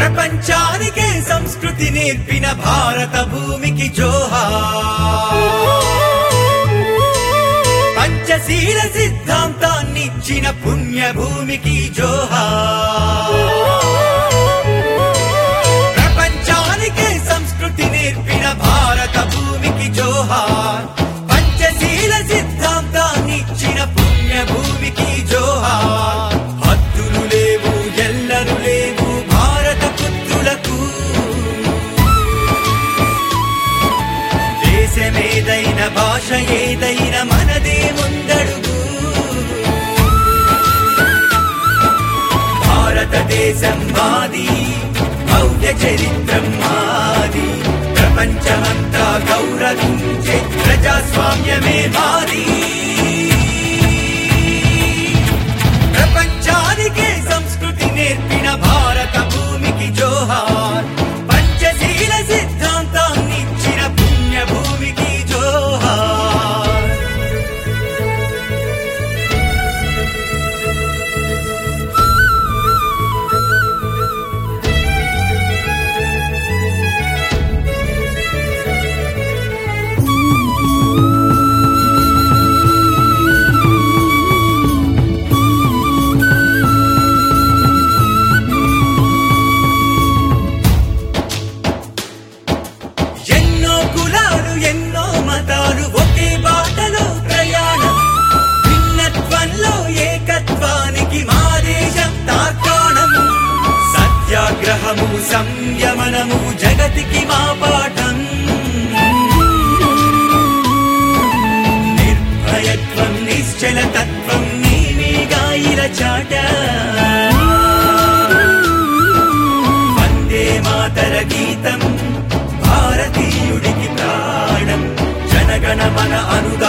ప్రపంచానికే సంస్కృతి నేర్పిన భారత భూమికి జోహార్ పంచశీల సిద్ధాంతాన్నిచ్చిన పుణ్యభూమికి జోహార్ ప్రపంచానికే సంస్కృతి నేర్పిన భారత భూమికి జోహార్ పంచశీల సిద్ధాంతాన్నిచ్చిన పుణ్యభూమికి జోహార్ హద్దులు లేవు ఎల్లరు లేవు భారత పుత్రులకు దేశమేదైన భాష ఏదైన మనదే ముందడుగు భారతదేశం మాది భవ్య చరిత్రం మాది ప్రపంచమంతా గౌరవించే ప్రజాస్వామ్యమే మాది ప్రపంచానికే సంస్కృతి నేర్పిన భారత భూమికి జోహార్ పంచశీల సిద్ధాంతాన్నిచ్చిన పుణ్యభూమికి జోహార్ ఎన్నో కులాలు ఎన్నో మతాలు ఒకే బాటలో ప్రయాణం భిన్నత్వంలో ఏకత్వానికి మా దేశం తార్కాణం సత్యాగ్రహము సంయమనము జగతికి మా పాఠం నిర్భయత్వం నిశ్చల తత్వం నీవేగా ఇలా చాట వందే మాతర గీతం భారతీయుడికి ప్రాణం జనగణ మన అను